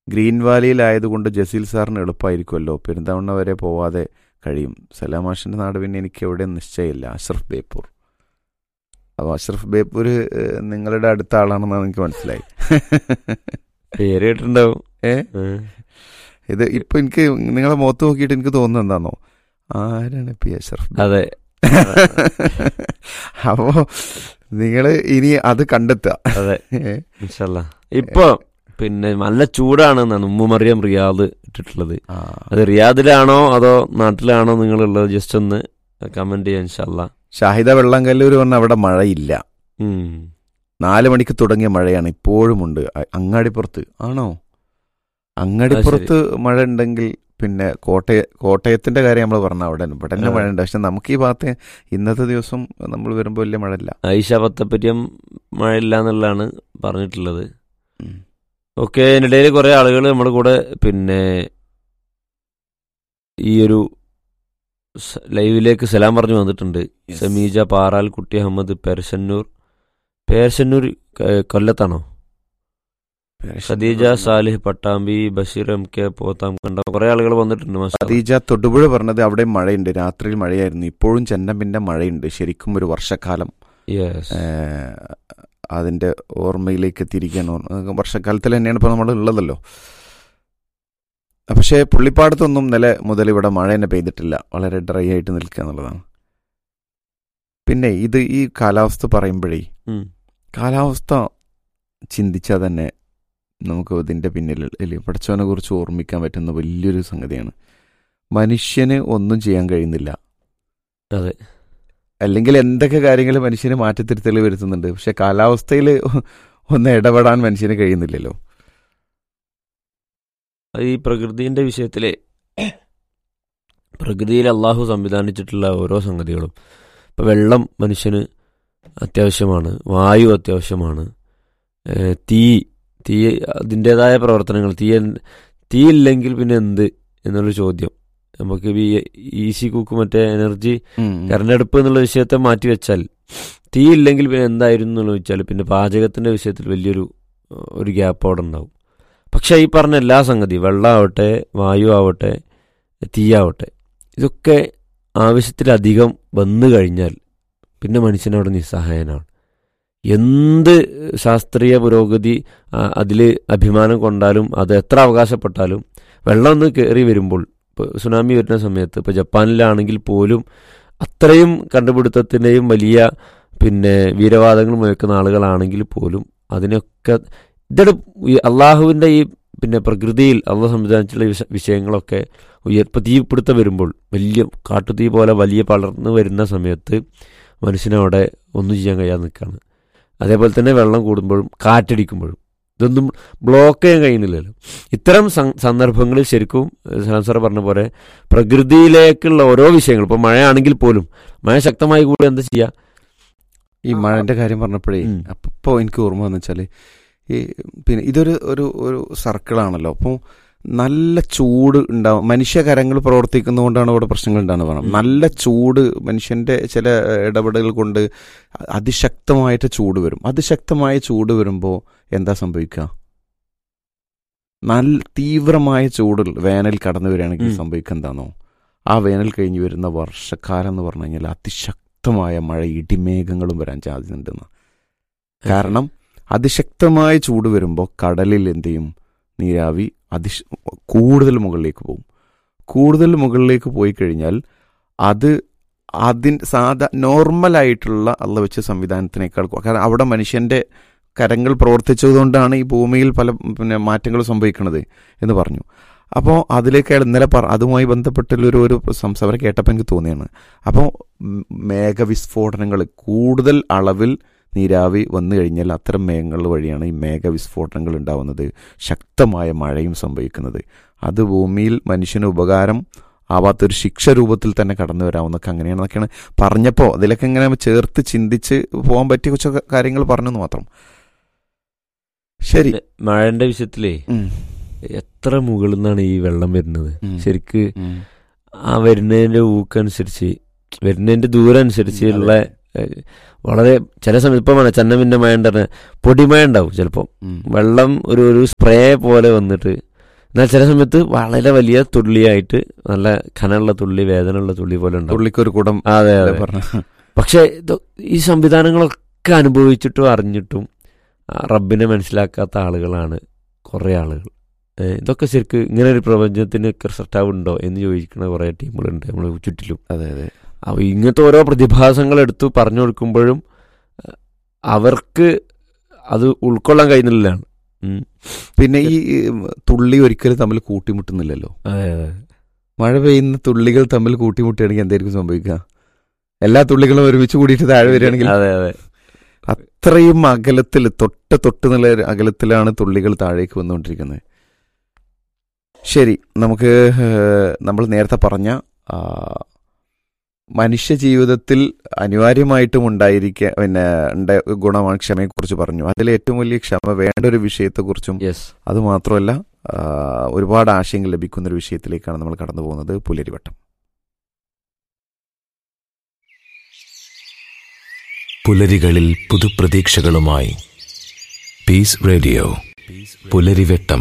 Green വാലിയിലായതുകൊണ്ട് Jaseel സാറിന് എളുപ്പമായിരിക്കുമല്ലോ പെരുന്തവണ്ണ വരെ പോവാതെ കഴിയും സലാമാഷിൻ്റെ നാട് പിന്നെ എനിക്ക് എവിടെയും നിശ്ചയമില്ല അഷ്റഫ് ബേപ്പൂർ അപ്പോൾ അഷ്റഫ് ബേപ്പൂർ ഏഹ്, നിങ്ങളുടെ അടുത്ത ആളാണെന്നാണ് എനിക്ക് മനസ്സിലായി പേര് കേട്ടിട്ടുണ്ടാവും ഏ ഉം. ഇത് ഇപ്പൊ എനിക്ക് നിങ്ങളെ മുഖത്ത് നോക്കിയിട്ട് എനിക്ക് തോന്നുന്നത് എന്താണോ ആരാണ് പി അഷ്റഫ് ബേപ്പൂർ? അതെ അപ്പോ നിങ്ങള് ഇനി അത് കണ്ടെത്തുക അതെ ഏ? ഇൻഷല്ല ഇപ്പൊ പിന്നെ നല്ല ചൂടാണ് എന്നാണ് ഉമ്മുമറിയം റിയാദ് ഇട്ടിട്ടുള്ളത് ആ. അത് റിയാദിലാണോ അതോ നാട്ടിലാണോ നിങ്ങളുള്ളത് ജസ്റ്റ് ഒന്ന് കമന്റ് ചെയ്യാൻ ഇൻഷല്ല ഷാഹിദ വെള്ളംകല്ലൂർ പറഞ്ഞ അവിടെ മഴയില്ല ഉം. നാല് മണിക്ക് തുടങ്ങിയ മഴയാണ് ഇപ്പോഴും ഉണ്ട് അ- അങ്ങാടിപ്പുറത്ത് ആണോ അങ്ങാടിപ്പുറത്ത് മഴ ഉണ്ടെങ്കിൽ പിന്നെ കോട്ടയ കോട്ടയത്തിന്റെ കാര്യം നമ്മൾ പറഞ്ഞ അവിടെ ഇവിടെ തന്നെ ആ. മഴ ഉണ്ട് പക്ഷെ നമുക്ക് ഈ ഭാഗത്ത് ഇന്നത്തെ ദിവസം നമ്മൾ വരുമ്പോൾ വലിയ മഴ ഇല്ല ഐഷ പത്തപ്പറ്റിയം മഴയില്ല എന്നുള്ളതാണ് പറഞ്ഞിട്ടുള്ളത് ഉം. ഓക്കെ അതിനിടയിൽ കുറെ ആളുകൾ നമ്മുടെ കൂടെ പിന്നെ ഈ ഒരു സ- ലൈവിലേക്ക് സലാം പറഞ്ഞു വന്നിട്ടുണ്ട് സമീജ പാറാൽ കുട്ടി അഹമ്മദ് പേർശന്നൂർ പേർശന്നൂർ ക- കൊല്ലത്താണോ ഖദീജ സാലിഹ് പട്ടാമ്പി ബഷീർ എം കെ പോത്താം കണ്ട കുറെ ആളുകൾ വന്നിട്ടുണ്ട് മാഷാ അല്ലാ. ഖദീജ തൊടുപുഴ പറഞ്ഞത് അവിടെ മഴയുണ്ട് രാത്രിയിൽ മഴയായിരുന്നു ഇപ്പോഴും ചെന്നപ്പിന്റെ മഴയുണ്ട് ശരിക്കും ഒരു വർഷക്കാലം Yes. ഏഹ്, അതിന്റെ ഓർമ്മയിലേക്ക് എത്തിയിരിക്കാൻ വർഷക്കാലത്തിൽ തന്നെയാണ് ഇപ്പോൾ നമ്മൾ ഉള്ളതല്ലോ പക്ഷേ പുള്ളിപ്പാടത്തൊന്നും നില മുതൽ ഇവിടെ മഴ തന്നെ പെയ്തിട്ടില്ല വളരെ ഡ്രൈ ആയിട്ട് നിൽക്കുക എന്നുള്ളതാണ് പിന്നെ ഇത് ഈ കാലാവസ്ഥ പറയുമ്പോഴേ ഉം. കാലാവസ്ഥ ചിന്തിച്ചാൽ തന്നെ നമുക്ക് ഇതിൻ്റെ പിന്നിൽ അല്ലേ പഠിച്ചവനെ കുറിച്ച് ഓർമ്മിക്കാൻ പറ്റുന്ന വലിയൊരു സംഗതിയാണ് മനുഷ്യന് ഒന്നും ചെയ്യാൻ കഴിയുന്നില്ല അതെ അല്ലെങ്കിൽ എന്തൊക്കെ കാര്യങ്ങൾ മനുഷ്യന് മാറ്റത്തിരുത്തൽ വരുത്തുന്നുണ്ട് പക്ഷെ കാലാവസ്ഥയിൽ ഒന്ന് ഇടപെടാൻ മനുഷ്യന് കഴിയുന്നില്ലല്ലോ ഈ പ്രകൃതിന്റെ വിഷയത്തിലെ പ്രകൃതിയിൽ അള്ളാഹു സംവിധാനിച്ചിട്ടുള്ള ഓരോ സംഗതികളും ഇപ്പൊ വെള്ളം മനുഷ്യന് അത്യാവശ്യമാണ് വായു അത്യാവശ്യമാണ് ഏഹ് തീ തീ അതിൻ്റെതായ പ്രവർത്തനങ്ങൾ തീ എൻ- തീ ഇല്ലെങ്കിൽ പിന്നെ എന്ത് എന്നുള്ള ചോദ്യം നമുക്ക് ഈ ഈസി കുക്ക് മറ്റേ എനർജി തെരഞ്ഞെടുപ്പ് എന്നുള്ള വിഷയത്തെ മാറ്റി വെച്ചാൽ തീ ഇല്ലെങ്കിൽ പിന്നെ എന്തായിരുന്നു എന്നുള്ള വെച്ചാൽ പിന്നെ പാചകത്തിന്റെ വിഷയത്തിൽ വലിയൊരു ഏഹ്, ഒരു ഗ്യാപ്പ് അവിടെ ഉണ്ടാവും പക്ഷേ ഈ പറഞ്ഞ എല്ലാ സംഗതി വെള്ളമാവട്ടെ വായു ആവട്ടെ തീയാവട്ടെ ഇതൊക്കെ ആവശ്യത്തിലധികം വന്നു കഴിഞ്ഞാൽ പിന്നെ മനുഷ്യനവിടെ നിസ്സഹായനാണ് എന്ത് ശാസ്ത്രീയ പുരോഗതി അതിൽ അഭിമാനം കൊണ്ടാലും അത് എത്ര അവകാശപ്പെട്ടാലും വെള്ളം ഒന്ന് കയറി വരുമ്പോൾ ഇപ്പോൾ സുനാമി വരുന്ന സമയത്ത് ഇപ്പോൾ ജപ്പാനിലാണെങ്കിൽ പോലും അത്രയും കണ്ടുപിടുത്തത്തിൻ്റെയും വലിയ പിന്നെ വീരവാദങ്ങൾ മുഴക്കുന്ന ആളുകളാണെങ്കിൽ പോലും അതിനൊക്കെ ഇതൊരു ഈ അള്ളാഹുവിൻ്റെ ഈ പിന്നെ പ്രകൃതിയിൽ അള്ളാഹ് സംവിധാനിച്ചുള്ള വിഷ- വിഷയങ്ങളൊക്കെ ഉയർപ്പ് തീപിടുത്തം വരുമ്പോൾ വലിയ കാട്ടുതീ പോലെ വലിയ പളർന്നു വരുന്ന സമയത്ത് മനുഷ്യനവിടെ ഒന്നും ചെയ്യാൻ കഴിയാതെ നിൽക്കുകയാണ് അതേപോലെ തന്നെ വെള്ളം കൂടുമ്പോഴും കാറ്റടിക്കുമ്പോഴും ഇതൊന്നും ബ്ലോക്ക് ചെയ്യാൻ കഴിയുന്നില്ലല്ലോ ഇത്തരം സം- സന്ദർഭങ്ങളിൽ ശരിക്കും സാർ പറഞ്ഞ പോലെ പ്രകൃതിയിലേക്കുള്ള ഓരോ വിഷയങ്ങൾ ഇപ്പോൾ മഴയാണെങ്കിൽ പോലും മഴ ശക്തമായി കൂടി എന്താ ചെയ്യുക ഈ മഴന്റെ കാര്യം പറഞ്ഞപ്പോഴേ ഉം. അപ്പോൾ എനിക്ക് ഓർമ്മ വന്നു വെച്ചാൽ ഈ പിന്നെ ഇതൊരു ഒരു ഒരു സർക്കിളാണല്ലോ അപ്പോൾ നല്ല ചൂട് ഉണ്ടാവും മനുഷ്യ കരങ്ങൾ പ്രവർത്തിക്കുന്നതുകൊണ്ടാണ് ഇവിടെ പ്രശ്നങ്ങൾ ഉണ്ടാകുന്നത് വേണം ഉം. നല്ല ചൂട് മനുഷ്യന്റെ ചില ഇടപെടലുകൾ കൊണ്ട് അതിശക്തമായിട്ട് ചൂട് വരും അതിശക്തമായ ചൂട് വരുമ്പോൾ എന്താ സംഭവിക്കുക നല്ല തീവ്രമായ ചൂട് വേനൽ കടന്നു വരികയാണെങ്കിൽ ഉം. സംഭവിക്കുക എന്താണോ ആ വേനൽ കഴിഞ്ഞ് വരുന്ന വർഷക്കാലം എന്ന് പറഞ്ഞു കഴിഞ്ഞാൽ അതിശക്തമായ മഴ ഇടിമേഘങ്ങളും വരാൻ സാധ്യതയുണ്ടെന്ന് കാരണം അതിശക്തമായ ചൂട് വരുമ്പോൾ കടലിൽ എന്ത് ചെയ്യും നീരാവി അതിശ കൂടുതൽ മുകളിലേക്ക് പോകും കൂടുതൽ മുകളിലേക്ക് പോയി കഴിഞ്ഞാൽ അത് അതിൻ സാധാ നോർമലായിട്ടുള്ള അള്ള വെച്ച സംവിധാനത്തിനേക്കാൾ കു- കാരണം അവിടെ മനുഷ്യന്റെ കരങ്ങൾ പ്രവർത്തിച്ചതുകൊണ്ടാണ് ഈ ഭൂമിയിൽ പല പിന്നെ മാറ്റങ്ങൾ സംഭവിക്കുന്നത് എന്ന് പറഞ്ഞു അപ്പോൾ അതിലേക്ക് അയാൾ ഇന്നലെ പറ അതുമായി ബന്ധപ്പെട്ടുള്ളൊരു ഒരു സംസാരം കേട്ടപ്പോൾ എനിക്ക് തോന്നിയാണ് അപ്പോൾ മേഘവിസ്ഫോടനങ്ങൾ കൂടുതൽ അളവിൽ നീരാവി വന്നു കഴിഞ്ഞാൽ അത്തരം മേഘങ്ങൾ വഴിയാണ് ഈ മേഘവിസ്ഫോടനങ്ങൾ ഉണ്ടാവുന്നത് ശക്തമായ മഴയും സംഭവിക്കുന്നത് അത് ഭൂമിയിൽ മനുഷ്യന് ഉപകാരം ആവാത്തൊരു ശിക്ഷ രൂപത്തിൽ തന്നെ കടന്നു വരാവുന്നൊക്കെ അങ്ങനെയാണെന്നൊക്കെയാണ് പറഞ്ഞപ്പോൾ അതിലൊക്കെ ഇങ്ങനെ ചേർത്ത് ചിന്തിച്ച് പോകാൻ പറ്റിയ കുറച്ച് കാര്യങ്ങൾ പറഞ്ഞെന്ന് മാത്രം ശരി മഴന്റെ വിഷയത്തിലേ ഉം. എത്ര മുകളിൽ നിന്നാണ് ഈ വെള്ളം വരുന്നത് ഉം. ശരിക്ക് ഉം. ആ വരുന്നതിന്റെ ഊക്കനുസരിച്ച് വരുന്നതിന്റെ ദൂരം അനുസരിച്ചുള്ള അതെ. ഏഹ്, വളരെ ചില സമയത്ത് ഇപ്പം വേണം ചന്നമിന്റെ മഴ ഉണ്ടാകുന്ന പൊടിമഴ ഉണ്ടാവും ചിലപ്പോൾ ഉം. വെള്ളം ഒരു ഒരു സ്പ്രേ പോലെ വന്നിട്ട് എന്നാൽ ചില സമയത്ത് വളരെ വലിയ തുള്ളിയായിട്ട് നല്ല കനമുള്ള തുള്ളി വേദനയുള്ള തുള്ളി പോലെ ഉണ്ടാവും തുള്ളിക്കൊരു കുടം അതെ അതെ പറഞ്ഞ പക്ഷെ ഇത് ഈ സംവിധാനങ്ങളൊക്കെ അനുഭവിച്ചിട്ടും അറിഞ്ഞിട്ടും ആ റബ്ബിനെ മനസ്സിലാക്കാത്ത ആളുകളാണ് കുറേ ആളുകൾ ഏ, ഇതൊക്കെ ശരിക്കും ഇങ്ങനെ ഒരു പ്രപഞ്ചത്തിനൊക്കെ സെറ്റാവുണ്ടോ എന്ന് ചോദിക്കുന്ന കുറേ ടീമുകളുണ്ട് നമ്മൾ ചുറ്റിലും അതെ അതെ അപ്പോൾ ഇങ്ങനത്തെ ഓരോ പ്രതിഭാസങ്ങൾ എടുത്ത് പറഞ്ഞു കൊടുക്കുമ്പോഴും അഹ് അവർക്ക് അത് ഉൾക്കൊള്ളാൻ കഴിയുന്നില്ലാണ് ഉം. പിന്നെ ഈ ഉം, തുള്ളി ഒരിക്കലും തമ്മിൽ കൂട്ടിമുട്ടുന്നില്ലല്ലോ അതെ അതെ മഴ പെയ്യുന്ന തുള്ളികൾ തമ്മിൽ കൂട്ടിമുട്ടുകയാണെങ്കിൽ എന്തായിരിക്കും സംഭവിക്കുക എല്ലാ തുള്ളികളും ഒരുമിച്ച് കൂടിയിട്ട് താഴെ വരികയാണെങ്കിൽ അതെ അതെ അത്രയും അകലത്തിൽ തൊട്ട് തൊട്ട് നില അകലത്തിലാണ് തുള്ളികൾ താഴേക്ക് വന്നുകൊണ്ടിരിക്കുന്നത് ശരി നമുക്ക് ഏഹ്, നമ്മൾ നേരത്തെ പറഞ്ഞ ആ, മനുഷ്യ ജീവിതത്തിൽ അനിവാര്യമായിട്ടും ഉണ്ടായിരിക്കുക പിന്നെ ഉണ്ട ഗുണമാണ് ക്ഷമയെക്കുറിച്ച് പറഞ്ഞു അതിൽ ഏറ്റവും വലിയ ക്ഷമ വേണ്ട ഒരു വിഷയത്തെക്കുറിച്ചും യെസ് അത് മാത്രമല്ല ആ, ഒരുപാട് ആശയങ്ങൾ ലഭിക്കുന്ന ഒരു വിഷയത്തിലേക്കാണ് നമ്മൾ കടന്നു പോകുന്നത് പുലരിവട്ടം പുലരികളിൽ പുതുപ്രതീക്ഷകളുമായി പീസ് റേഡിയോ പുലരിവെട്ടം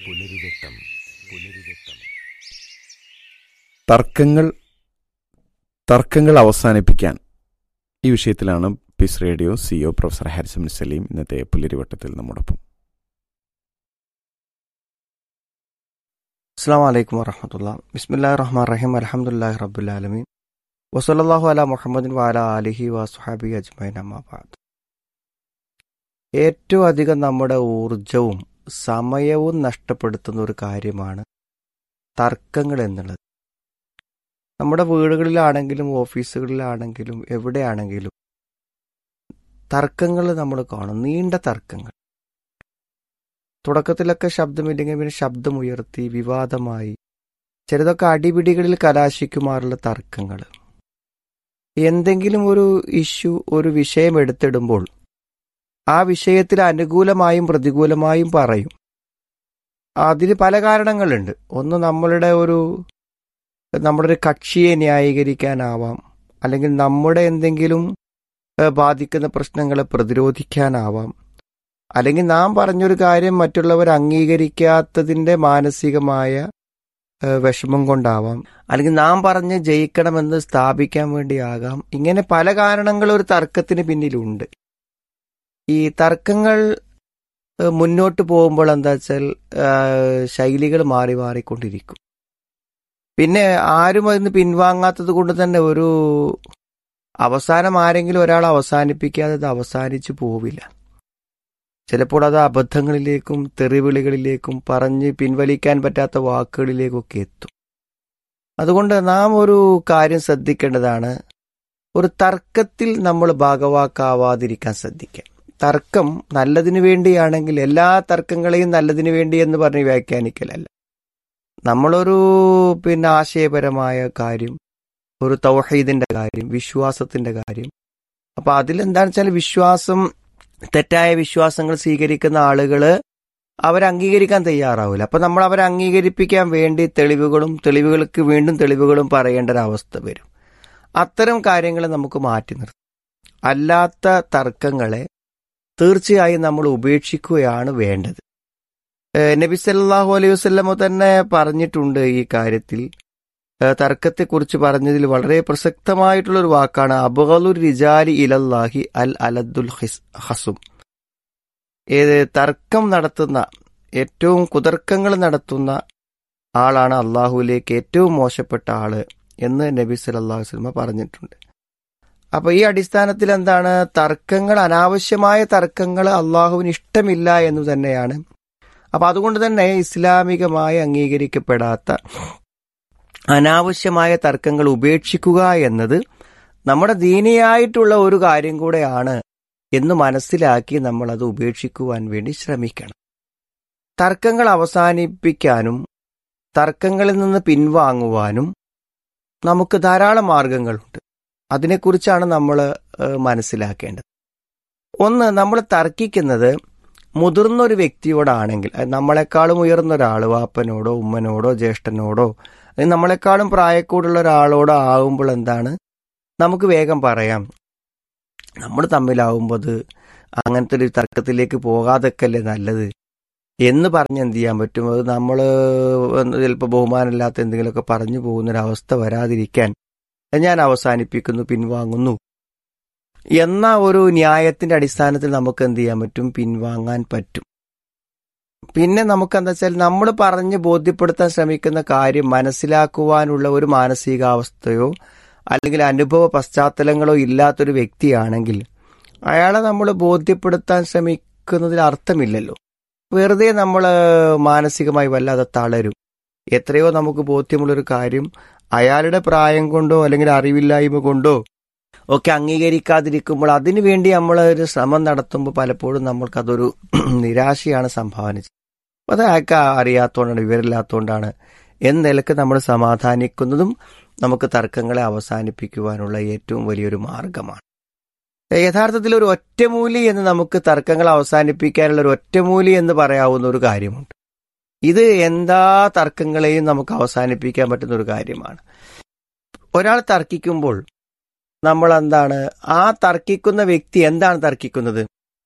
തർക്കങ്ങൾ തർക്കങ്ങൾ അവസാനിപ്പിക്കാൻ ഈ വിഷയത്തിലാണ് peace radio CEO professor Harrison Saleem ഇന്നത്തെ പുലരിവട്ടത്തിൽ നമ്മോടൊപ്പം അസ്സാം വലൈക്കും വറഹമത്തുള്ള ബിസ്മില്ലാ റഹ്മാൻ റഹീം അലഹമുല്ലാ റബുലാലമീൻ വസല്ലാഹു അല മുഹമ്മദിൻ വാല അലിഹി വസുഹാബി അജ്മൈൻ അമ്മാബാദ് ഏറ്റവും അധികം നമ്മുടെ ഊർജവും സമയവും നഷ്ടപ്പെടുത്തുന്ന ഒരു കാര്യമാണ് തർക്കങ്ങൾ എന്നുള്ളത് നമ്മുടെ വീടുകളിലാണെങ്കിലും ഓഫീസുകളിലാണെങ്കിലും എവിടെയാണെങ്കിലും തർക്കങ്ങൾ നമ്മൾ കാണും നീണ്ട തർക്കങ്ങൾ തുടക്കത്തിലൊക്കെ ശബ്ദമില്ലെങ്കിൽ പിന്നെ ശബ്ദമുയർത്തി വിവാദമായി ചിലതൊക്കെ അടിപിടികളിൽ കലാശിക്കുമാറുള്ള തർക്കങ്ങൾ എന്തെങ്കിലും ഒരു ഇഷ്യൂ ഒരു വിഷയം എടുത്തിടുമ്പോൾ ആ വിഷയത്തിൽ അനുകൂലമായും പ്രതികൂലമായും പറയും അതിന് പല കാരണങ്ങളുണ്ട് ഒന്ന് നമ്മളുടെ ഒരു നമ്മുടെ ഒരു കക്ഷിയെ ന്യായീകരിക്കാനാവാം അല്ലെങ്കിൽ നമ്മുടെ എന്തെങ്കിലും ഏഹ്, ബാധിക്കുന്ന പ്രശ്നങ്ങളെ പ്രതിരോധിക്കാനാവാം അല്ലെങ്കിൽ നാം പറഞ്ഞൊരു കാര്യം മറ്റുള്ളവർ അംഗീകരിക്കാത്തതിന്റെ മാനസികമായ ഏഹ്, വിഷമം കൊണ്ടാവാം അല്ലെങ്കിൽ നാം പറഞ്ഞ് ജയിക്കണമെന്ന് സ്ഥാപിക്കാൻ വേണ്ടിയാകാം ഇങ്ങനെ പല കാരണങ്ങളും ഒരു തർക്കത്തിന് പിന്നിലുണ്ട് ഈ തർക്കങ്ങൾ ഏഹ്, മുന്നോട്ട് പോകുമ്പോൾ എന്താ വെച്ചാൽ ഏഹ്, ശൈലികൾ മാറി മാറിക്കൊണ്ടിരിക്കും പിന്നെ ആരും അതിന് പിൻവാങ്ങാത്തത് കൊണ്ട് തന്നെ ഒരു അവസാനം ആരെങ്കിലും ഒരാൾ അവസാനിപ്പിക്കാതെ അത് അവസാനിച്ചു പോവില്ല ചിലപ്പോൾ അത് അബദ്ധങ്ങളിലേക്കും തെറിവിളികളിലേക്കും പറഞ്ഞ് പിൻവലിക്കാൻ പറ്റാത്ത വാക്കുകളിലേക്കൊക്കെ എത്തും അതുകൊണ്ട് നാം ഒരു കാര്യം ശ്രദ്ധിക്കേണ്ടതാണ് ഒരു തർക്കത്തിൽ നമ്മൾ ഭാഗവാക്കാവാതിരിക്കാൻ ശ്രദ്ധിക്കാം തർക്കം നല്ലതിനു വേണ്ടിയാണെങ്കിൽ എല്ലാ തർക്കങ്ങളെയും നല്ലതിനു വേണ്ടി എന്ന് പറഞ്ഞ് വ്യാഖ്യാനിക്കലല്ല നമ്മളൊരു പിന്നെ ആശയപരമായ കാര്യം ഒരു തൗഹീദിന്റെ കാര്യം വിശ്വാസത്തിന്റെ കാര്യം അപ്പൊ അതിലെന്താണെന്ന് വെച്ചാൽ വിശ്വാസം തെറ്റായ വിശ്വാസങ്ങൾ സ്വീകരിക്കുന്ന ആളുകള് അവരെ അംഗീകരിക്കാൻ തയ്യാറാവില്ല അപ്പൊ നമ്മൾ അവരെ അംഗീകരിപ്പിക്കാൻ വേണ്ടി തെളിവുകളും തെളിവുകൾക്ക് വീണ്ടും തെളിവുകളും പറയേണ്ട ഒരു അവസ്ഥ വരും അത്തരം കാര്യങ്ങൾ നമുക്ക് മാറ്റി നിർത്താം അല്ലാത്ത തർക്കങ്ങളെ തീർച്ചയായും നമ്മൾ ഉപേക്ഷിക്കുകയാണ് വേണ്ടത് ഏഹ് നബി സല്ലല്ലാഹു അലൈഹി വസല്ലമ തന്നെ പറഞ്ഞിട്ടുണ്ട് ഈ കാര്യത്തിൽ ഏഹ് തർക്കത്തെക്കുറിച്ച് പറഞ്ഞതിൽ വളരെ പ്രസക്തമായിട്ടുള്ള ഒരു വാക്കാണ് അബുഗലുർ റിജാലി ഇലല്ലാഹി അൽ അലദ്ദുൽ ഹിസ് ഹസും ഏത് തർക്കം നടത്തുന്ന ഏറ്റവും കുതർക്കങ്ങൾ നടത്തുന്ന ആളാണ് അള്ളാഹുവിലേക്ക് ഏറ്റവും മോശപ്പെട്ട ആള് എന്ന് നബി സല്ലല്ലാഹു അലൈഹി വസല്ലമ പറഞ്ഞിട്ടുണ്ട് അപ്പൊ ഈ അടിസ്ഥാനത്തിൽ എന്താണ് തർക്കങ്ങൾ അനാവശ്യമായ തർക്കങ്ങൾ അള്ളാഹുവിന് ഇഷ്ടമില്ല എന്ന് തന്നെയാണ് അപ്പൊ അതുകൊണ്ട് തന്നെ ഇസ്ലാമികമായി അംഗീകരിക്കപ്പെടാത്ത അനാവശ്യമായ തർക്കങ്ങൾ ഉപേക്ഷിക്കുക എന്നത് നമ്മുടെ ദീനിയായിട്ടുള്ള ഒരു കാര്യം കൂടെയാണ് എന്ന് മനസ്സിലാക്കി നമ്മൾ അത് ഉപേക്ഷിക്കുവാൻ വേണ്ടി ശ്രമിക്കണം തർക്കങ്ങൾ അവസാനിപ്പിക്കാനും തർക്കങ്ങളിൽ നിന്ന് പിൻവാങ്ങുവാനും നമുക്ക് ധാരാളം മാർഗങ്ങളുണ്ട് അതിനെക്കുറിച്ചാണ് നമ്മൾ ഏഹ്, മനസ്സിലാക്കേണ്ടത് ഒന്ന് നമ്മൾ തർക്കിക്കുന്നത് മുതിർന്ന ഒരു വ്യക്തിയോടാണെങ്കിൽ അത് നമ്മളെക്കാളും ഉയർന്ന ഒരാൾ വാപ്പനോടോ ഉമ്മനോടോ ജ്യേഷ്ഠനോടോ അല്ലെങ്കിൽ നമ്മളെക്കാളും പ്രായക്കൂടുള്ള ഒരാളോടോ ആകുമ്പോൾ എന്താണ് നമുക്ക് വേഗം പറയാം നമ്മൾ തമ്മിലാവുമ്പോൾ അത് അങ്ങനത്തെ ഒരു തർക്കത്തിലേക്ക് പോകാതൊക്കെയല്ലേ നല്ലത് എന്ന് പറഞ്ഞ് എന്ത് ചെയ്യാൻ പറ്റും അത് നമ്മൾ ചിലപ്പോൾ ബഹുമാനമില്ലാത്ത എന്തെങ്കിലുമൊക്കെ പറഞ്ഞു പോകുന്നൊരവസ്ഥ വരാതിരിക്കാൻ ഞാൻ അവസാനിപ്പിക്കുന്നു പിൻവാങ്ങുന്നു എന്ന ഒരു ന്യായത്തിന്റെ അടിസ്ഥാനത്തിൽ നമുക്ക് എന്ത് ചെയ്യാൻ പറ്റും പിൻവാങ്ങാൻ പറ്റും പിന്നെ നമുക്ക് എന്താ വെച്ചാൽ നമ്മൾ പറഞ്ഞ് ബോധ്യപ്പെടുത്താൻ ശ്രമിക്കുന്ന കാര്യം മനസ്സിലാക്കുവാനുള്ള ഒരു മാനസികാവസ്ഥയോ അല്ലെങ്കിൽ അനുഭവ പശ്ചാത്തലങ്ങളോ ഇല്ലാത്തൊരു വ്യക്തിയാണെങ്കിൽ അയാളെ നമ്മൾ ബോധ്യപ്പെടുത്താൻ ശ്രമിക്കുന്നതിൽ അർത്ഥമില്ലല്ലോ വെറുതെ നമ്മൾ മാനസികമായി വല്ലാതെ തളരും എത്രയോ നമുക്ക് ബോധ്യമുള്ളൊരു കാര്യം അയാളുടെ പ്രായം കൊണ്ടോ അല്ലെങ്കിൽ അറിവില്ലായ്മ കൊണ്ടോ ഒക്കെ അംഗീകരിക്കാതിരിക്കുമ്പോൾ അതിനു വേണ്ടി നമ്മൾ ഒരു ശ്രമം നടത്തുമ്പോൾ പലപ്പോഴും നമ്മൾക്കതൊരു നിരാശയാണ് സംഭാവന ചെയ്യുന്നത് അത് അയാൾക്ക് അറിയാത്തതുകൊണ്ടാണ് വിവരമില്ലാത്തതുകൊണ്ടാണ് എന്ന നിലക്ക് നമ്മൾ സമാധാനിക്കുന്നതും നമുക്ക് തർക്കങ്ങളെ അവസാനിപ്പിക്കുവാനുള്ള ഏറ്റവും വലിയൊരു മാർഗമാണ് യഥാർത്ഥത്തിൽ ഒരു ഒറ്റമൂലി എന്ന് നമുക്ക് തർക്കങ്ങൾ അവസാനിപ്പിക്കാനുള്ള ഒരു ഒറ്റമൂലി എന്ന് പറയാവുന്ന ഒരു കാര്യമുണ്ട് ഇത് എന്താ തർക്കങ്ങളെയും നമുക്ക് അവസാനിപ്പിക്കാൻ പറ്റുന്ന ഒരു കാര്യമാണ് ഒരാൾ തർക്കിക്കുമ്പോൾ നമ്മൾ എന്താണ് ആ തർക്കിക്കുന്ന വ്യക്തി എന്താണ് തർക്കിക്കുന്നത്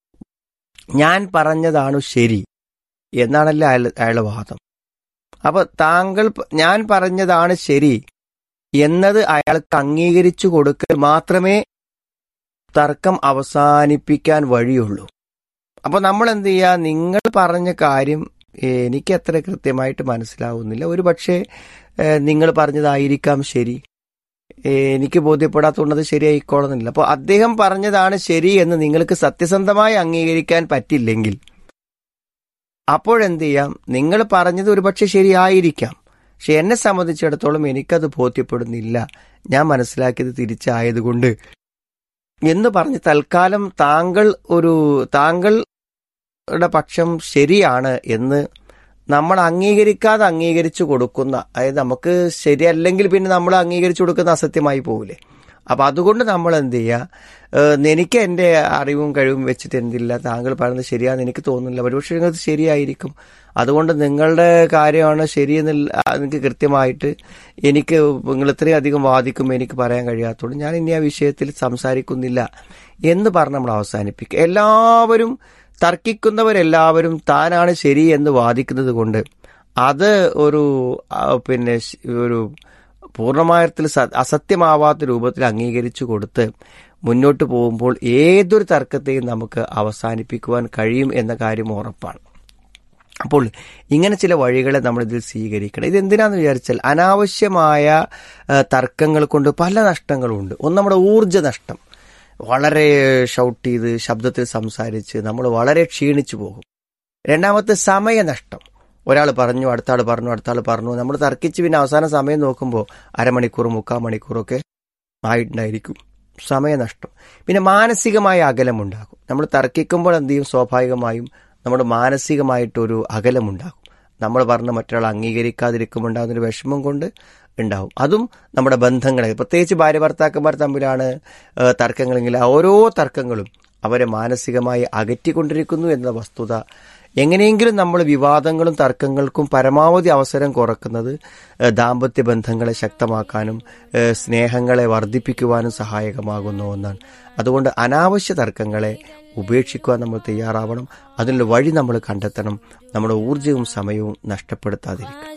ഞാൻ പറഞ്ഞതാണ് ശരി എന്നാണല്ലോ അയാൾ അയാളുടെ വാദം അപ്പൊ താങ്കൾ പ- ഞാൻ പറഞ്ഞതാണ് ശരി എന്നത് അയാൾക്ക് അംഗീകരിച്ചു കൊടുക്കൽ മാത്രമേ തർക്കം അവസാനിപ്പിക്കാൻ വഴിയുള്ളൂ അപ്പൊ നമ്മൾ എന്ത് ചെയ്യുക നിങ്ങൾ പറഞ്ഞ കാര്യം എനിക്ക് അത്ര കൃത്യമായിട്ട് മനസ്സിലാവുന്നില്ല ഒരു പക്ഷേ നിങ്ങൾ പറഞ്ഞതായിരിക്കാം ശരി ഏഹ് എനിക്ക് ബോധ്യപ്പെടാത്തതുകൊണ്ട് ശരിയായിക്കോളുന്നില്ല അപ്പോൾ അദ്ദേഹം പറഞ്ഞതാണ് ശരി എന്ന് നിങ്ങൾക്ക് സത്യസന്ധമായി അംഗീകരിക്കാൻ പറ്റില്ലെങ്കിൽ അപ്പോഴെന്ത് ചെയ്യാം നിങ്ങൾ പറഞ്ഞത് ഒരുപക്ഷെ ശരിയായിരിക്കാം പക്ഷെ എന്നെ സംബന്ധിച്ചിടത്തോളം എനിക്കത് ബോധ്യപ്പെടുന്നില്ല ഞാൻ മനസ്സിലാക്കിയത് തിരിച്ചായതുകൊണ്ട് എന്ന് പറഞ്ഞ് തൽക്കാലം താങ്കൾ ഒരു താങ്കളുടെ പക്ഷം ശരിയാണ് എന്ന് നമ്മൾ അംഗീകരിക്കാതെ അംഗീകരിച്ചു കൊടുക്കുന്ന അതായത് നമുക്ക് ശരിയല്ലെങ്കിൽ പിന്നെ നമ്മൾ അംഗീകരിച്ചു കൊടുക്കുന്ന അസത്യമായി പോകില്ലേ അപ്പൊ അതുകൊണ്ട് നമ്മൾ എന്ത് ചെയ്യുക ഏഹ് എനിക്ക് എൻ്റെ അറിവും കഴിവും വെച്ചിട്ട് എന്തില്ല താങ്കൾ പറയുന്നത് ശരിയാണെന്ന് എനിക്ക് തോന്നുന്നില്ല ഒരുപക്ഷെ നിങ്ങൾക്ക് ശരിയായിരിക്കും അതുകൊണ്ട് നിങ്ങളുടെ കാര്യമാണ് ശരിയെന്നില്ല എനിക്ക് കൃത്യമായിട്ട് എനിക്ക് നിങ്ങൾ ഇത്രയും അധികം വാദിക്കുമ്പോൾ എനിക്ക് പറയാൻ കഴിയാത്തതുകൊണ്ട് ഞാൻ ഇനി ആ വിഷയത്തിൽ സംസാരിക്കുന്നില്ല എന്ന് പറഞ്ഞ് നമ്മൾ അവസാനിപ്പിക്കുക എല്ലാവരും തർക്കിക്കുന്നവരെല്ലാവരും താനാണ് ശരി എന്ന് വാദിക്കുന്നത് കൊണ്ട് അത് ഒരു ആ, പിന്നെ ശ- ഒരു പൂർണ്ണമായത്തിൽ സ- അസത്യമാവാത്ത രൂപത്തിൽ അംഗീകരിച്ചു കൊടുത്ത് മുന്നോട്ട് പോകുമ്പോൾ ഏതൊരു തർക്കത്തെയും നമുക്ക് അവസാനിപ്പിക്കുവാൻ കഴിയും എന്ന കാര്യം ഉറപ്പാണ് അപ്പോൾ ഇങ്ങനെ ചില വഴികളെ നമ്മൾ ഇതിൽ സ്വീകരിക്കണം ഇത് എന്തിനാന്ന് വിചാരിച്ചാൽ അനാവശ്യമായ ആ, തർക്കങ്ങൾ കൊണ്ട് പല നഷ്ടങ്ങളുണ്ട് ഒന്ന് നമ്മുടെ ഊർജ്ജ നഷ്ടം വളരെ ഷൗട്ട് ചെയ്ത് ശബ്ദത്തിൽ സംസാരിച്ച് നമ്മൾ വളരെ ക്ഷീണിച്ചു പോകും രണ്ടാമത്തെ സമയനഷ്ടം ഒരാൾ പറഞ്ഞു അടുത്ത ആൾ പറഞ്ഞു അടുത്ത ആൾ പറഞ്ഞു നമ്മൾ തർക്കിച്ച് പിന്നെ അവസാന സമയം നോക്കുമ്പോൾ അരമണിക്കൂർ മുക്കാൽ മണിക്കൂറൊക്കെ ആയിട്ടുണ്ടായിരിക്കും സമയനഷ്ടം പിന്നെ മാനസികമായ അകലമുണ്ടാകും നമ്മൾ തർക്കിക്കുമ്പോൾ എന്ത് ചെയ്യും സ്വാഭാവികമായും നമ്മുടെ മാനസികമായിട്ടൊരു അകലമുണ്ടാകും നമ്മൾ പറഞ്ഞ മറ്റൊരാൾ അംഗീകരിക്കാതിരിക്കുമ്പോൾ ഉണ്ടാകുന്ന ഒരു വിഷമം കൊണ്ട് ഉണ്ടാവും അതും നമ്മുടെ ബന്ധങ്ങളെ പ്രത്യേകിച്ച് ഭാര്യ ഭർത്താക്കന്മാർ തമ്മിലാണ് ഏഹ്, തർക്കങ്ങളെങ്കിൽ ആ ഓരോ തർക്കങ്ങളും അവരെ മാനസികമായി അകറ്റിക്കൊണ്ടിരിക്കുന്നു എന്ന വസ്തുത എങ്ങനെയെങ്കിലും നമ്മൾ വിവാദങ്ങളും തർക്കങ്ങൾക്കും പരമാവധി അവസരം കുറക്കുന്നത് ഏഹ്, ദാമ്പത്യ ബന്ധങ്ങളെ ശക്തമാക്കാനും ഏഹ്, സ്നേഹങ്ങളെ വർദ്ധിപ്പിക്കുവാനും സഹായകമാകുന്ന ഒന്നാണ് അതുകൊണ്ട് അനാവശ്യ തർക്കങ്ങളെ ഉപേക്ഷിക്കുവാൻ നമ്മൾ തയ്യാറാവണം അതിനുള്ള വഴി നമ്മൾ കണ്ടെത്തണം നമ്മുടെ ഊർജവും സമയവും നഷ്ടപ്പെടുത്താതിരിക്കണം